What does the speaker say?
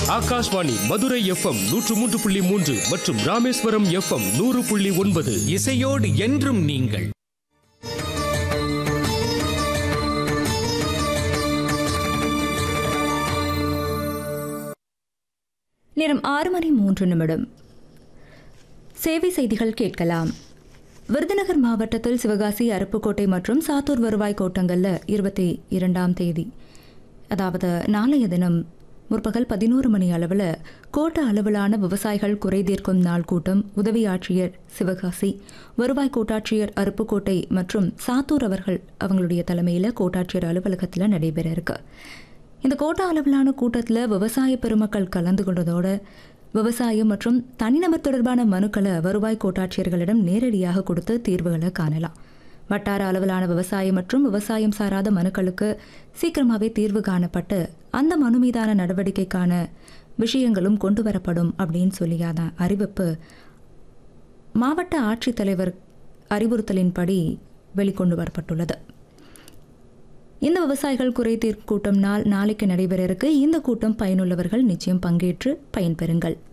Akashvani Madurai FM நூற்று மூன்று புள்ளி மூன்று மற்றும் ராமேஸ்வரம் எஃப்எம் நூறு புள்ளி ஒன்பது இசையோடு என்றும் நீங்கள் நேரம் ஆறு மணி மூன்று நிமிடம் சேவை செய்திகள் கேட்கலாம் விருதுநகர் மாவட்டத்தில் சிவகாசி அருப்புக்கோட்டை மற்றும் சாத்தூர் வருவாய் கோட்டங்களில் இருபத்தி இரண்டாம் தேதி அதாவது நாளைய தினம் முற்பகல் பதினோரு மணி அளவில் கோட்ட அளவிலான விவசாயிகள் குறை தீர்க்கும் நாள் கூட்டம் உதவி ஆட்சியர் சிவகாசி வருவாய் கோட்டாட்சியர் அருப்புக்கோட்டை மற்றும் சாத்தூர் அவர்கள் அவங்களுடைய தலைமையில் கோட்டாட்சியர் அலுவலகத்தில் நடைபெற இருக்கு இந்த கோட்ட அளவிலான கூட்டத்தில் விவசாய பெருமக்கள் கலந்து கொண்டதோட விவசாயம் மற்றும் தனிநபர் தொடர்பான மனுக்களை வருவாய் கோட்டாட்சியர்களிடம் நேரடியாக கொடுத்து தீர்வுகளை காணலாம் வட்டார அளவிலான விவசாயம் மற்றும் விவசாயம் சாராத மனுக்களுக்கு சீக்கிரமாகவே தீர்வு காணப்பட்டு அந்த மனு மீதான நடவடிக்கைக்கான விஷயங்களும் கொண்டு வரப்படும் அப்படின்னு சொல்லியான அறிவிப்பு மாவட்ட ஆட்சித்தலைவர் அறிவுறுத்தலின்படி வெளிக்கொண்டு வரப்பட்டுள்ளது இந்த விவசாயிகள் குறைதீர் கூட்டம் நாள் நாளைக்கு நடைபெற இருக்கு இந்த கூட்டம் பயனுள்ளவர்கள் நிச்சயம் பங்கேற்று பயன்பெறுங்கள்